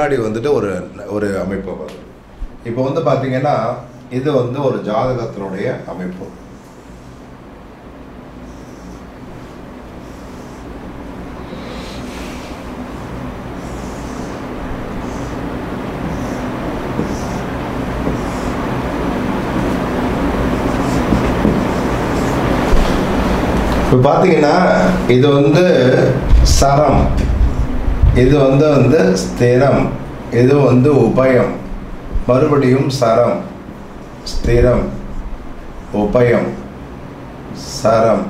முன்னாடி வந்துட்டு ஒரு ஒரு அமைப்பு வரும் இப்போ வந்து பார்த்தீங்கன்னா இது வந்து ஒரு ஜாதகத்தினுடைய அமைப்பு இப்போ பார்த்தீங்கன்னா இது வந்து சரம் இது வந்து வந்து ஸ்திரம் இது வந்து உபயம் மறுபடியும் சரம் ஸ்திரம் உபயம் சரம்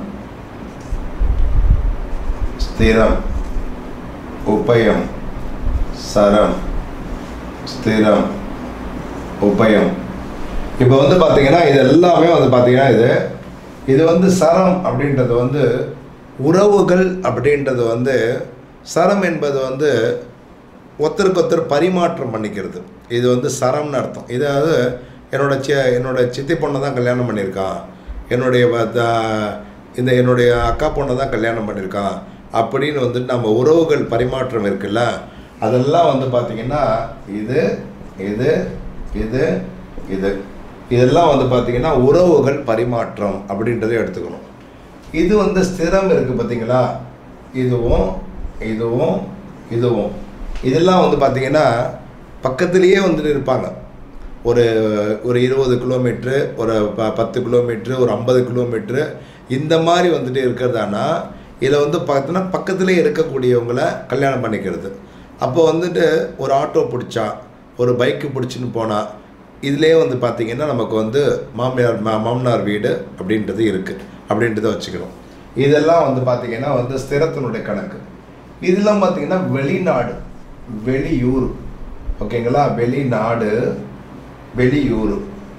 ஸ்திரம் உபயம் சரம் ஸ்திரம் உபயம் இப்போ வந்து பார்த்தீங்கன்னா இது எல்லாமே வந்து பார்த்தீங்கன்னா இது இது வந்து சரம் அப்படின்றது வந்து உறவுகள் அப்படின்றது வந்து சரம் என்பது வந்து ஒருத்தருக்கு ஒருத்தர் பரிமாற்றம் பண்ணிக்கிறது இது வந்து சரம்னு அர்த்தம் இதாவது என்னோட சி என்னோட சித்தி பொண்ணை தான் கல்யாணம் பண்ணியிருக்கான் என்னுடைய வ- த- இந்த என்னுடைய அக்கா பொண்ணை தான் கல்யாணம் பண்ணியிருக்கான் அப்படின்னு வந்துட்டு நம்ம உறவுகள் பரிமாற்றம் இருக்குல்ல அதெல்லாம் வந்து பார்த்திங்கன்னா இது இது இது இது இதெல்லாம் வந்து பார்த்திங்கன்னா உறவுகள் பரிமாற்றம் அப்படின்றதை எடுத்துக்கணும் இது வந்து ஸ்திரம் இருக்குது பார்த்தீங்களா இதுவும் இதுவும் இதுவும் இதெல்லாம் வந்து பார்த்திங்கன்னா பக்கத்துலேயே வந்துட்டு இருப்பாங்க ஒரு ஒரு இருபது கிலோமீட்ரு ஒரு ப பத்து கிலோமீட்ரு ஒரு ஐம்பது கிலோமீட்ரு இந்த மாதிரி வந்துட்டு இருக்கிறதானா இதில் வந்து பார்த்தீங்கன்னா பக்கத்துலேயே இருக்கக்கூடியவங்கள கல்யாணம் பண்ணிக்கிறது அப்போ வந்துட்டு ஒரு ஆட்டோ பிடிச்சா ஒரு பைக்கு பிடிச்சின்னு போனால் இதுலேயே வந்து பார்த்திங்கன்னா நமக்கு வந்து மாமியார் மா மாமனார் வீடு அப்படின்றது இருக்குது அப்படின்றத வச்சுக்கிறோம் இதெல்லாம் வந்து பார்த்திங்கன்னா வந்து ஸ்திரத்தினுடைய கணக்கு இதெல்லாம் பார்த்திங்கன்னா வெளிநாடு வெளியூர் ஓகேங்களா வெளிநாடு வெளியூர்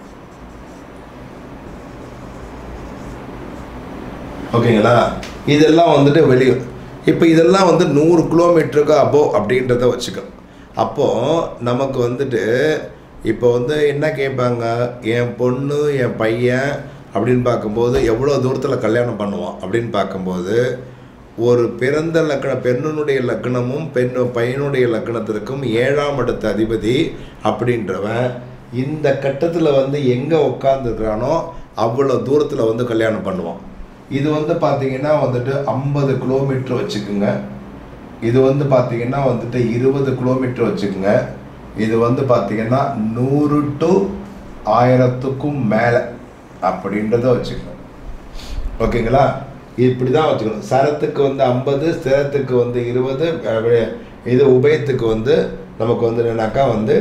ஓகேங்களா இதெல்லாம் வந்துட்டு வெளியூர் இப்போ இதெல்லாம் வந்து நூறு கிலோமீட்டருக்கு அபோ அப்படின்றத வச்சுக்கணும் அப்போது நமக்கு வந்துட்டு இப்போ வந்து என்ன கேட்பாங்க என் பொண்ணு என் பையன் அப்படின்னு பார்க்கும்போது எவ்வளோ தூரத்தில் கல்யாணம் பண்ணுவான் அப்படின்னு பார்க்கும்போது ஒரு பிறந்த லக்கண பெண்ணினுடைய லக்கணமும் பெண் பையனுடைய லக்கணத்திற்கும் ஏழாம் இடத்து அதிபதி அப்படின்றவன் இந்த கட்டத்தில் வந்து எங்கே உட்காந்துருக்கிறானோ அவ்வளோ தூரத்தில் வந்து கல்யாணம் பண்ணுவான் இது வந்து பார்த்தீங்கன்னா வந்துட்டு ஐம்பது கிலோமீட்டர் வச்சுக்குங்க இது வந்து பார்த்தீங்கன்னா வந்துட்டு இருபது கிலோமீட்டர் வச்சுக்கோங்க இது வந்து பார்த்தீங்கன்னா நூறு டு ஆயிரத்துக்கும் மேலே அப்படின்றத வச்சுக்கோங்க ஓகேங்களா இப்படி தான் வச்சுக்கணும் சரத்துக்கு வந்து ஐம்பது ஸ்திரத்துக்கு வந்து இருபது அஹ், இது உபயத்துக்கு வந்து நமக்கு வந்து என்னன்னாக்கா வந்து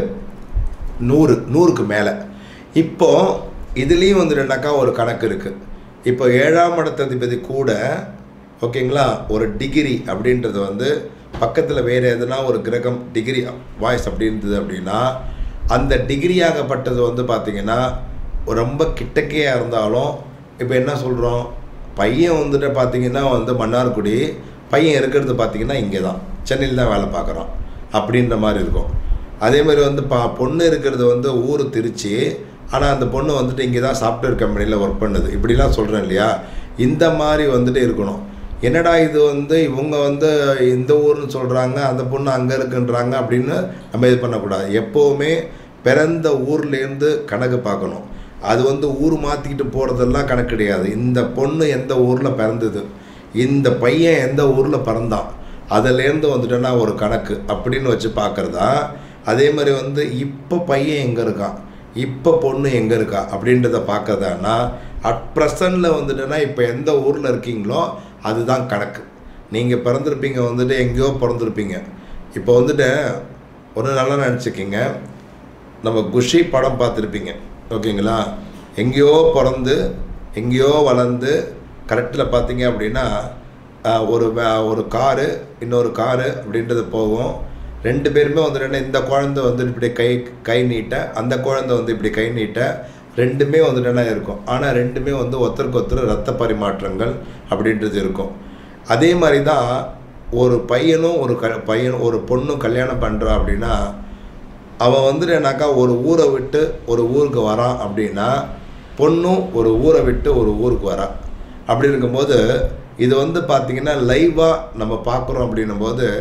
நூறு நூறுக்கு மேலே இப்போ இதுலேயும் வந்து என்னன்னாக்கா ஒரு கணக்கு இருக்குது இப்போ ஏழாம் இடத்ததிபதி கூட ஓகேங்களா ஒரு டிகிரி அப்படின்றது வந்து பக்கத்தில் வேறு எதுனா ஒரு கிரகம் டிகிரி வாய்ஸ் அப்படி இருந்தது அப்படின்னா அந்த டிகிரியாகப்பட்டது வந்து பார்த்திங்கன்னா ரொம்ப கிட்டக்கையாக இருந்தாலும் இப்போ என்ன சொல்கிறோம் பையன் வந்துட்டு பார்த்தீங்கன்னா வந்து மன்னார்குடி பையன் இருக்கிறது பார்த்தீங்கன்னா இங்கே தான் சென்னையில் தான் வேலை பார்க்குறான் அப்படின்ற மாதிரி இருக்கும் அதே மாதிரி வந்து பா பொண்ணு இருக்கிறது வந்து ஊர் திருச்சி ஆனால் அந்த பொண்ணு வந்துட்டு இங்கே தான் சாஃப்ட்வேர் கம்பெனியில் ஒர்க் பண்ணுது இப்படிலாம் சொல்கிறேன் இல்லையா இந்த மாதிரி வந்துட்டு இருக்கணும் என்னடா இது வந்து இவங்க வந்து இந்த ஊர்னு சொல்கிறாங்க அந்த பொண்ணு அங்கே இருக்குன்றாங்க அப்படின்னு நம்ம இது பண்ணக்கூடாது எப்போவுமே பிறந்த ஊர்லேருந்து கணக்கு பார்க்கணும் அது வந்து ஊர் மாற்றிக்கிட்டு போகிறதெல்லாம் கணக்கு கிடையாது இந்த பொண்ணு எந்த ஊரில் பிறந்தது இந்த பையன் எந்த ஊரில் பிறந்தான் அதுலேருந்து வந்துட்டோன்னா ஒரு கணக்கு அப்படின்னு வச்சு பார்க்குறதா அதே மாதிரி வந்து இப்போ பையன் எங்கே இருக்கான் இப்போ பொண்ணு எங்கே இருக்கா அப்படின்றத பார்க்கறதானா அட் ப்ரெசண்டில் வந்துட்டுன்னா இப்போ எந்த ஊரில் இருக்கீங்களோ அதுதான் கணக்கு நீங்கள் பிறந்திருப்பீங்க வந்துட்டு எங்கேயோ பிறந்திருப்பீங்க இப்போ வந்துட்டு ஒன்று நல்லா நினச்சிக்கிங்க நம்ம குஷி படம் பார்த்துருப்பீங்க ஓகேங்களா எங்கேயோ பிறந்து எங்கேயோ வளர்ந்து கரெக்டில் பார்த்தீங்க அப்படின்னா ஆஹ், ஒரு வே- ஒரு காரு இன்னொரு காரு அப்படின்றது போகும் ரெண்டு பேருமே வந்துட்டு இந்த குழந்தை வந்து இப்படி கை கை நீட்ட அந்த குழந்தை வந்து இப்படி கை நீட்ட ரெண்டுமே வந்துட்டு இருக்கும் ஆனால் ரெண்டுமே வந்து ஒருத்தருக்கு ஒருத்தர் ரத்த பரிமாற்றங்கள் அப்படின்றது இருக்கும் அதே மாதிரி தான் ஒரு பையனும் ஒரு க பையன் ஒரு பொண்ணும் கல்யாணம் பண்ணுறான் அப்படின்னா அவன் வந்துட்டுனாக்கா ஒரு ஊரை விட்டு ஒரு ஊருக்கு வரான் அப்படின்னா பொண்ணும் ஒரு ஊரை விட்டு ஒரு ஊருக்கு வரான் அப்படி இருக்கும்போது இது வந்து பார்த்திங்கன்னா லைவாக நம்ம பார்க்குறோம் அப்படின்னும் போது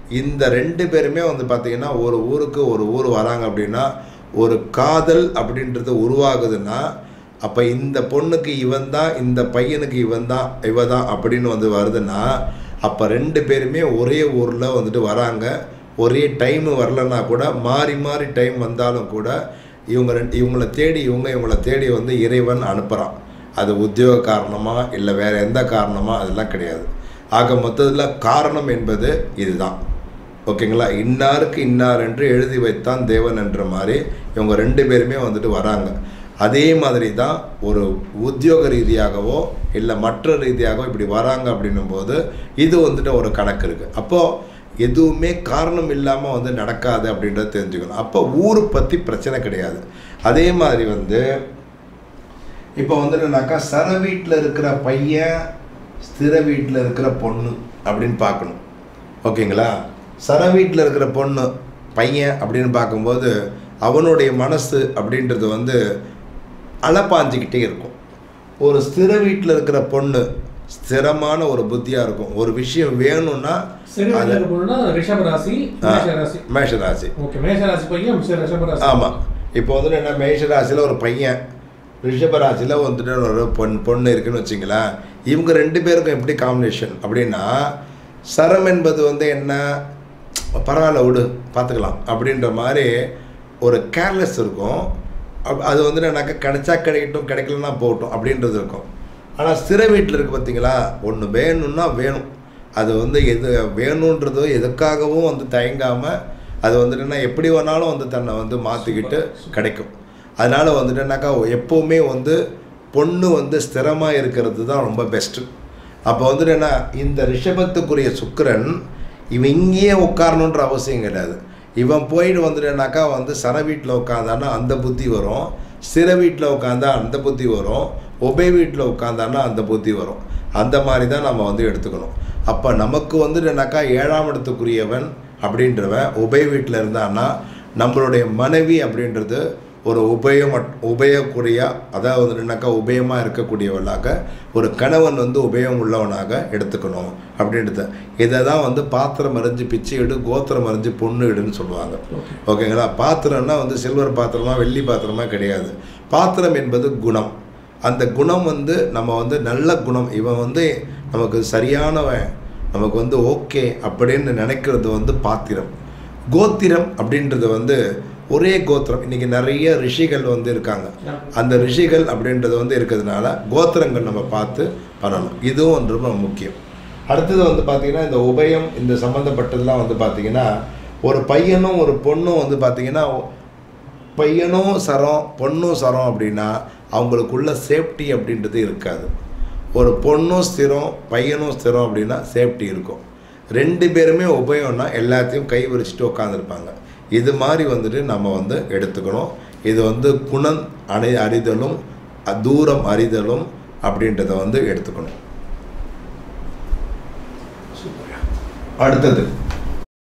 இந்த ரெண்டு பேருமே வந்து பார்த்தீங்கன்னா ஒரு ஊருக்கு ஒரு ஊர் வராங்க அப்படின்னா ஒரு காதல் அப்படின்றது உருவாகுதுன்னா அப்போ இந்த பொண்ணுக்கு இவன் தான் இந்த பையனுக்கு இவன் தான் இவ தான் அப்படின்னு வந்து வருதுன்னா அப்போ ரெண்டு பேருமே ஒரே ஊரில் வந்துட்டு வராங்க ஒரே டைம் வரலன்னா கூட மாறி மாறி டைம் வந்தாலும் கூட இவங்க ரெண்டு இவங்கள தேடி இவங்க இவங்கள தேடி வந்து இறைவன் அனுப்புகிறான் அது உத்தியோக காரணமாக இல்லை வேறு எந்த காரணமா அதெல்லாம் கிடையாது ஆக மொத்தத்தில் காரணம் என்பது இதுதான் ஓகேங்களா இன்னாருக்கு இன்னார் என்று எழுதி வைத்தான் தேவன் என்ற மாதிரி இவங்க ரெண்டு பேருமே வந்துட்டு வராங்க அதே மாதிரி தான் ஒரு உத்தியோக ரீதியாகவோ இல்லை மற்ற ரீதியாகவோ இப்படி வராங்க அப்படின்னும் போது இது வந்துட்டு ஒரு கணக்கு இருக்குது அப்போது எதுவுமே காரணம் இல்லாமல் வந்து நடக்காது அப்படின்றத தெரிஞ்சுக்கணும் அப்போ ஊரை பற்றி பிரச்சனை கிடையாது அதே மாதிரி வந்து இப்போ வந்துட்டுனாக்கா சர வீட்டில் இருக்கிற பையன் ஸ்திர வீட்டில் இருக்கிற பொண்ணு அப்படின்னு பார்க்கணும் ஓகேங்களா சர வீட்டில் இருக்கிற பொண்ணு பையன் அப்படின்னு பார்க்கும்போது அவனுடைய மனசு அப்படின்றது வந்து அலப்பாஞ்சிக்கிட்டே இருக்கும் ஒரு ஸ்திர வீட்டில் இருக்கிற பொண்ணு ஸ்திரமான ஒரு புத்தியாக இருக்கும் ஒரு விஷயம் வேணும்னா சரி அது போனா ரிஷப ராசி மேஷ ராசி மேஷராசி ஓகே மேஷ ராசி பையன் மிஷ ரிஷப ராசி ஆமாம் இப்போ வந்துட்டு என்ன மேஷராசியில் ஒரு பையன் ரிஷபராசியில் வந்துட்டு ஒரு பொன் பொண்ணு இருக்குன்னு வச்சிங்களேன் இவங்க ரெண்டு பேருக்கும் எப்படி காம்பினேஷன் அப்படின்னா சரம் என்பது வந்து என்ன பரவாயில்ல விடு பார்த்துக்கலாம் அப்படின்ற மாதிரி ஒரு கேர்லெஸ் இருக்கும் அப்- அது வந்து என்னக்கா கிடைச்சா கிடைக்கட்டும் கிடைக்கலன்னா போகட்டும் அப்படின்றது இருக்கும் ஆனால் ஸ்திர வீட்டில் இருக்குது பார்த்தீங்களா ஒன்று வேணும்னா வேணும் அது வந்து எது வேணுன்றதோ எதுக்காகவும் வந்து தயங்காமல் அது வந்துட்டுன்னா எப்படி வேணாலும் வந்து தன்னை வந்து மாற்றிக்கிட்டு கிடைக்கும் அதனால் வந்துட்டுனாக்கா எப்போவுமே வந்து பொண்ணு வந்து ஸ்திரமாக இருக்கிறது தான் ரொம்ப பெஸ்ட்டு அப்போ வந்துட்டு என்ன இந்த ரிஷபத்துக்குரிய சுக்கிரன் இவன் இங்கேயே உட்காரணுன்ற அவசியம் கிடையாது இவன் போயிட்டு வந்துட்டேனாக்கா வந்து சர வீட்டில் உட்காந்தானா அந்த புத்தி வரும் சிற வீட்டில் உட்காந்தா அந்த புத்தி வரும் உபய வீட்டில் உட்காந்தானா அந்த புத்தி வரும் அந்த மாதிரி தான் நம்ம வந்து எடுத்துக்கணும் அப்போ நமக்கு வந்துட்டுனாக்கா ஏழாம் இடத்துக்குரியவன் அப்படின்றவன் உபய வீட்டில் இருந்தான்னா நம்மளுடைய மனைவி அப்படின்றது ஒரு உபயம் உபயக்கூடிய அதாவது வந்துட்டுனாக்கா உபயமாக இருக்கக்கூடியவளாக ஒரு கணவன் வந்து உபயம் உள்ளவனாக எடுத்துக்கணும் அப்படின்றது இதை தான் வந்து பாத்திரம் அறிஞ்சு பிச்சை எடு கோத்திரம் அறிஞ்சு பொண்ணு எடுன்னு சொல்லுவாங்க ஓகே ஓகேங்களா பாத்திரம்னா வந்து சில்வர் பாத்திரமா வெள்ளி பாத்திரமா கிடையாது பாத்திரம் என்பது குணம் அந்த குணம் வந்து நம்ம வந்து நல்ல குணம் இவன் வந்து நமக்கு சரியானவன் நமக்கு வந்து ஓகே அப்படின்னு நினைக்கிறது வந்து பாத்திரம் கோத்திரம் அப்படின்றது வந்து ஒரே கோத்திரம் இன்றைக்கி நிறைய ரிஷிகள் வந்து இருக்காங்க அந்த ரிஷிகள் அப்படின்றது வந்து இருக்கிறதுனால கோத்திரங்கள் நம்ம பார்த்து பண்ணணும் இதுவும் வந்து ரொம்ப முக்கியம் அடுத்தது வந்து பார்த்திங்கன்னா இந்த உபயம் இந்த சம்மந்தப்பட்டதெல்லாம் வந்து பார்த்திங்கன்னா ஒரு பையனும் ஒரு பொண்ணும் வந்து பார்த்திங்கன்னா பையனும் சரம் பொண்ணும் சரம் அப்படின்னா அவங்களுக்குள்ள சேஃப்டி அப்படின்றது இருக்காது ஒரு பொண்ணும் ஸ்திரம் பையனும் ஸ்திரம் அப்படின்னா சேஃப்டி இருக்கும் ரெண்டு பேருமே உபயம்னா எல்லாத்தையும் கை விரிச்சிட்டு உட்காந்துருப்பாங்க இது மாதிரி வந்துட்டு நம்ம வந்து எடுத்துக்கணும் இது வந்து குணம் அணி அறிதலும் அ- தூரம் அறிதலும் அப்படின்றத வந்து எடுத்துக்கணும் அடுத்தது